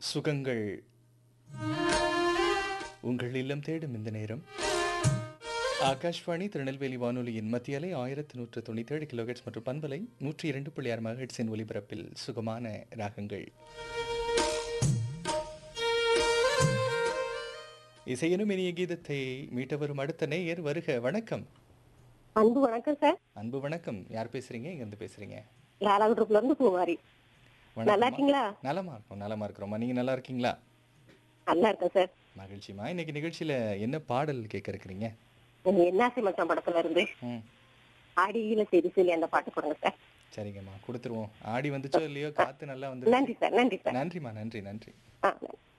சுகங்கள் உங்கள் இல்லம் தேடும் இந்த நேரம் ஆகாஷ்வாணி திருநெல்வேலி வானொலியின் மத்திய அலை ஆயிரத்தி நூற்று தொண்ணூற்றி ஏழு கிலோஹெட்ஸ் மற்றும் பண்பலை நூற்றி இரண்டு புள்ளி ஆறு மகட்ஸின் ஒலிபரப்பில் சுகமான ராகங்கள் இசையனும் இனிய கீதத்தை மீட்ட வரும் அடுத்த நேயர் வருக வணக்கம் அன்பு வணக்கம் சார் அன்பு வணக்கம் யார் பேசுறீங்க இருந்து பேசுறீங்க லாலா குரூப்ல இருந்து பூமாரி நல்லா வணக்கம்மா. இருக்கீங்களா நலமா இருக்கோம் நலமா இருக்கிறோம்மா நீங்க நல்லா இருக்கீங்களா நல்லா இருக்கேன் சார் மகிழ்ச்சிமா இன்னைக்கு நிகழ்ச்சியில என்ன பாடல் கேட்க இருக்கிறீங்க நீங்க என்னாசி மச்சான் படத்துல இருந்து ம் ஆடியில சரி சொல்லி அந்த பாட்டு கொடுங்க சார் சரிங்கம்மா கொடுத்துருவோம் ஆடி வந்துச்சோ இல்லையோ காத்து நல்லா வந்து நன்றி சார் நன்றி சார் நன்றிம்மா நன்றி நன்றி ஆ நன்றி